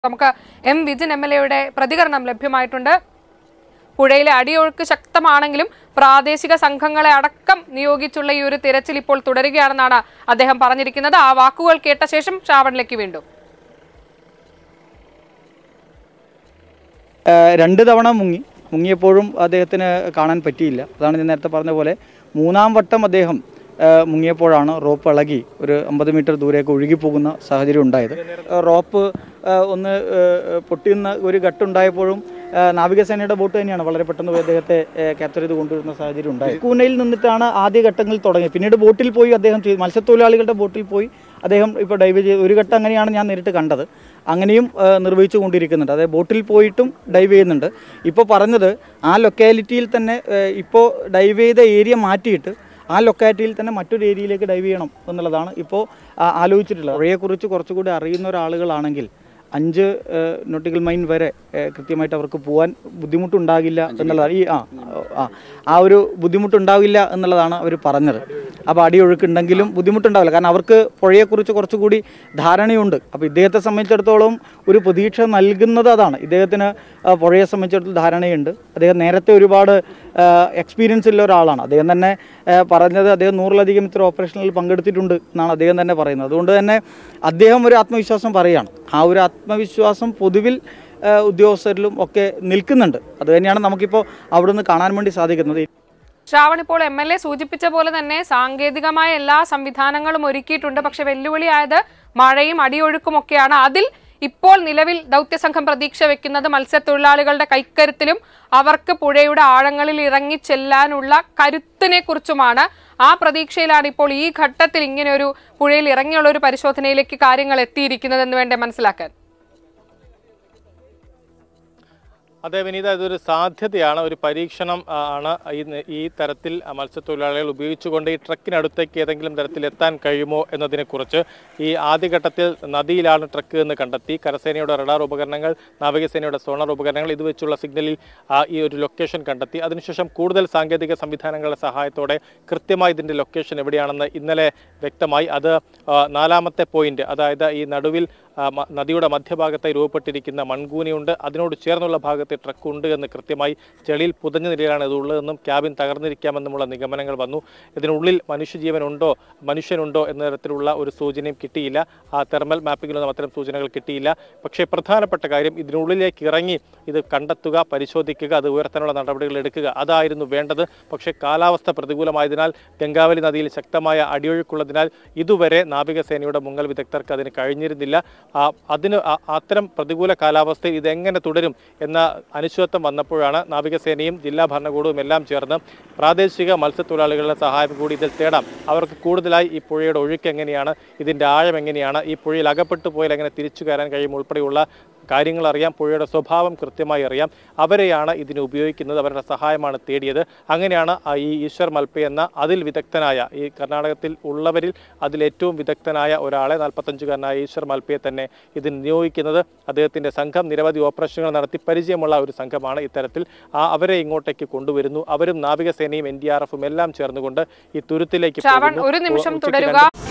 നമുക്ക് M Vijin M L എയുടെ പ്രതികരണം ലഭ്യമായിട്ടുണ്ട് പുഴയിലെ അടിയൊഴുക്ക് ശക്തമാണെങ്കിലും പ്രാദേശിക സംഘങ്ങളെ അടക്കം നിയോഗിച്ചുള്ള ഈ ഒരു തിരച്ചിൽ ഇപ്പോൾ തുടരുകയാണെന്നാണ് അദ്ദേഹം പറഞ്ഞിരിക്കുന്നത് ആ വാക്കുകൾ കേട്ട ശേഷം ശ്രാവണിലേക്ക് വീണ്ടും ഏഹ് രണ്ട് തവണ മുങ്ങി മുങ്ങിയപ്പോഴും അദ്ദേഹത്തിന് കാണാൻ പറ്റിയില്ല അതാണ് ഞാൻ നേരത്തെ പറഞ്ഞ പോലെ മൂന്നാം വട്ടം അദ്ദേഹം ഏഹ് മുങ്ങിയപ്പോഴാണ് റോപ്പ് ഇളകി ഒരു അമ്പത് മീറ്റർ ദൂരേക്ക് ഒഴുകിപ്പോകുന്ന സാഹചര്യം ഉണ്ടായത് ഏഹ് റോപ്പ് ഏഹ് ഒന്ന് ഏഹ് പൊട്ടിയുന്ന ഒരു ഘട്ടുണ്ടായപ്പോഴും ഏഹ് നാവികസേനയുടെ ബോട്ട് തന്നെയാണ് വളരെ പെട്ടെന്ന് പോയി അദ്ദേഹത്തെ ഏഹ് ക്യാപ്ചർ ചെയ്ത് കൊണ്ടുവരുന്ന സാഹചര്യം ഉണ്ടായത് കൂനയിൽ നിന്നിട്ടാണ് ആദ്യ ഘട്ടങ്ങളിൽ തുടങ്ങിയത് പിന്നീട് ബോട്ടിൽ പോയി അദ്ദേഹം ചെയ്തു മത്സ്യത്തൊഴിലാളികളുടെ ബോട്ടിൽ പോയി അദ്ദേഹം ഇപ്പോൾ ഡൈവ് ചെയ്ത് ഒരു ഘട്ടം അങ്ങനെയാണ് ഞാൻ നേരിട്ട് കണ്ടത് അങ്ങനെയും ഏഹ് നിർവഹിച്ചു കൊണ്ടിരിക്കുന്നുണ്ട് അതായത് ബോട്ടിൽ പോയിട്ടും ഡൈവ് ചെയ്യുന്നുണ്ട് ഇപ്പോൾ പറഞ്ഞത് ആ ലൊക്കാലിറ്റിയിൽ തന്നെ ഏഹ് ഇപ്പോൾ ഡൈവ് ചെയ്ത ഏരിയ മാറ്റിയിട്ട് ആ ലൊക്കാലിറ്റിയിൽ തന്നെ മറ്റൊരു ഏരിയയിലേക്ക് ഡൈവ് ചെയ്യണം എന്നുള്ളതാണ് ഇപ്പോൾ ആ- ആലോചിച്ചിട്ടുള്ളത് പുഴയെക്കുറിച്ച് കുറച്ചുകൂടി അറിയുന്ന ഒരാളുകളാണെങ്കിൽ അഞ്ച് നോട്ടിക്കൽ മൈൻ വരെ ഏഹ് കൃത്യമായിട്ട് അവർക്ക് പോകാൻ ബുദ്ധിമുട്ടുണ്ടാകില്ല എന്നുള്ളതാണ് ഈ ആ ആ ആ ഒരു ബുദ്ധിമുട്ടുണ്ടാവില്ല എന്നുള്ളതാണ് അവർ പറഞ്ഞത് അപ്പോൾ അടിയൊഴുക്കുണ്ടെങ്കിലും ബുദ്ധിമുട്ടുണ്ടാവില്ല കാരണം അവർക്ക് പുഴയെക്കുറിച്ച് കുറച്ചുകൂടി ധാരണയുണ്ട് അപ്പോൾ ഇദ്ദേഹത്തെ സംബന്ധിച്ചിടത്തോളം ഒരു പ്രതീക്ഷ നൽകുന്നത് അതാണ് ഇദ്ദേഹത്തിന് ആ, പുഴയെ സംബന്ധിച്ചിടത്തോളം ധാരണയുണ്ട് അദ്ദേഹം നേരത്തെ ഒരുപാട് എക്സ്പീരിയൻസ് ഉള്ള ഒരാളാണ് അദ്ദേഹം തന്നെ ആ, പറഞ്ഞത് അദ്ദേഹം നൂറിലധികം ഇത്തരം ഓപ്പറേഷനിൽ പങ്കെടുത്തിട്ടുണ്ട് എന്നാണ് അദ്ദേഹം തന്നെ പറയുന്നത് അതുകൊണ്ട് തന്നെ അദ്ദേഹം ഒരു ആത്മവിശ്വാസം പറയുകയാണ് ആ ഒരു ആത്മവിശ്വാസം പൊതുവിൽ ആ, ഉദ്യോഗസ്ഥരിലും ഒക്കെ നിൽക്കുന്നുണ്ട് അത് തന്നെയാണ് നമുക്കിപ്പോൾ അവിടുന്ന് കാണാൻ വേണ്ടി സാധിക്കുന്നത് ശ്രാവൺ ഇപ്പോൾ എം എൽ എ സൂചിപ്പിച്ച പോലെ തന്നെ സാങ്കേതികമായ എല്ലാ സംവിധാനങ്ങളും ഒരുക്കിയിട്ടുണ്ട് പക്ഷെ വെല്ലുവിളിയായത് മഴയും അടിയൊഴുക്കും ഒക്കെയാണ് അതിൽ ഇപ്പോൾ നിലവിൽ ദൗത്യസംഘം പ്രതീക്ഷ വെക്കുന്നത് മത്സ്യത്തൊഴിലാളികളുടെ കൈക്കരുത്തിലും അവർക്ക് പുഴയുടെ ആഴങ്ങളിൽ ഇറങ്ങി ചെല്ലാനുള്ള കരുത്തിനെ കുറിച്ചുമാണ് ആ പ്രതീക്ഷയിലാണ് ഇപ്പോൾ ഈ ഘട്ടത്തിൽ ഇങ്ങനെ ഒരു പുഴയിൽ ഇറങ്ങിയുള്ള ഒരു പരിശോധനയിലേക്ക് കാര്യങ്ങൾ എത്തിയിരിക്കുന്നതെന്ന് വേണ്ടേ മനസ്സിലാക്കാൻ അതെ വിനീത ഇതൊരു സാധ്യതയാണ് ഒരു പരീക്ഷണം ആ, ആണ് ഈ ന- ഈ തരത്തിൽ ആ, മത്സ്യത്തൊഴിലാളികൾ ഉപയോഗിച്ചുകൊണ്ട് ഈ ട്രക്കിനടുത്തേക്ക് ഏതെങ്കിലും തരത്തിൽ എത്താൻ കഴിയുമോ എന്നതിനെക്കുറിച്ച് ഈ ആദ്യഘട്ടത്തിൽ നദിയിലാണ് ട്രക്ക് എന്ന് കണ്ടെത്തി കരസേനയുടെ റഡാർ ഉപകരണങ്ങൾ നാവികസേനയുടെ സോണർ ഉപകരണങ്ങൾ ഇത് വെച്ചുള്ള സിഗ്നലിൽ ആ, ഈ ഒരു ലൊക്കേഷൻ കണ്ടെത്തി അതിനുശേഷം കൂടുതൽ സാങ്കേതിക സംവിധാനങ്ങളുടെ സഹായത്തോടെ കൃത്യമായി ഇതിൻ്റെ ലൊക്കേഷൻ എവിടെയാണെന്ന് ഇന്നലെ വ്യക്തമായി അത് ആ, നാലാമത്തെ പോയിന്റ് അതായത് ഈ നടുവിൽ ആ, മ- നദിയുടെ മധ്യഭാഗത്തായി രൂപപ്പെട്ടിരിക്കുന്ന മൺകൂനിയുണ്ട് അതിനോട് ചേർന്നുള്ള ഭാഗത്ത് ട്രക്ക് ഉണ്ട് എന്ന് കൃത്യമായി ചെളിയിൽ പുതഞ്ഞ നിലയിലാണ് ഇത് ഉള്ളതെന്നും ക്യാബിൻ തകർന്നിരിക്കാമെന്നുമുള്ള നിഗമനങ്ങൾ വന്നു ഇതിനുള്ളിൽ മനുഷ്യജീവൻ ഉണ്ടോ മനുഷ്യനുണ്ടോ എന്ന തരത്തിലുള്ള ഒരു സൂചനയും കിട്ടിയില്ല ആ തെർമൽ മാപ്പിങ്ങിലൊന്നും അത്തരം സൂചനകൾ കിട്ടിയില്ല പക്ഷേ പ്രധാനപ്പെട്ട കാര്യം ഇതിനുള്ളിലേക്ക് ഇറങ്ങി ഇത് കണ്ടെത്തുക പരിശോധിക്കുക അത് ഉയർത്താനുള്ള നടപടികൾ എടുക്കുക അതായിരുന്നു വേണ്ടത് പക്ഷേ കാലാവസ്ഥ പ്രതികൂലമായതിനാൽ ഗംഗാവലി നദിയിൽ ശക്തമായ അടിയൊഴുക്കുള്ളതിനാൽ ഇതുവരെ നാവികസേനയുടെ മുങ്ങൽ വിദഗ്ധർക്ക് അതിന് കഴിഞ്ഞിരുന്നില്ല ആ, അതിന് ആ- അത്തരം പ്രതികൂല കാലാവസ്ഥയിൽ ഇതെങ്ങനെ തുടരും എന്ന അനിശ്ചിതത്വം വന്നപ്പോഴാണ് നാവികസേനയും ജില്ലാ ഭരണകൂടവും എല്ലാം ചേർന്ന് പ്രാദേശിക മത്സ്യത്തൊഴിലാളികളുടെ സഹായം കൂടി ഇതിൽ തേടാം അവർക്ക് കൂടുതലായി ഈ പുഴയുടെ ഒഴുക്ക് എങ്ങനെയാണ് ഇതിൻ്റെ ആഴം എങ്ങനെയാണ് ഈ പുഴയിൽ അകപ്പെട്ടു പോയാൽ എങ്ങനെ തിരിച്ചു കയറാൻ കഴിയും ഉൾപ്പെടെയുള്ള കാര്യങ്ങൾ അറിയാം പുഴയുടെ സ്വഭാവം കൃത്യമായി അറിയാം അവരെയാണ് ഇതിന് ഉപയോഗിക്കുന്നത് അവരുടെ സഹായമാണ് തേടിയത് അങ്ങനെയാണ് ആ ഈ ഈശ്വർ മൽപ്പെ എന്ന അതിൽ വിദഗ്ധനായ ഈ കർണാടകത്തിൽ ഉള്ളവരിൽ അതിൽ ഏറ്റവും വിദഗ്ധനായ ഒരാളെ നാൽപ്പത്തഞ്ചുകാരനായ ഈശ്വർ മൽപ്പയെ തന്നെ ഇതിന് നിയോഗിക്കുന്നത് അദ്ദേഹത്തിൻ്റെ സംഘം നിരവധി ഓപ്പറേഷനുകൾ നടത്തി പരിചയമുള്ള ഒരു സംഘമാണ് ഇത്തരത്തിൽ ആ അവരെ ഇങ്ങോട്ടേക്ക് കൊണ്ടുവരുന്നു അവരും നാവികസേനയും എൻ ഡി ആർ എഫും എല്ലാം ചേർന്നുകൊണ്ട് ഈ തുരുത്തിലേക്ക് ശ്രാവൺ പോകുന്നു. ഒരു നിമിഷം ഉച്ചയ്ക്ക് തുടരുക രണ്ട്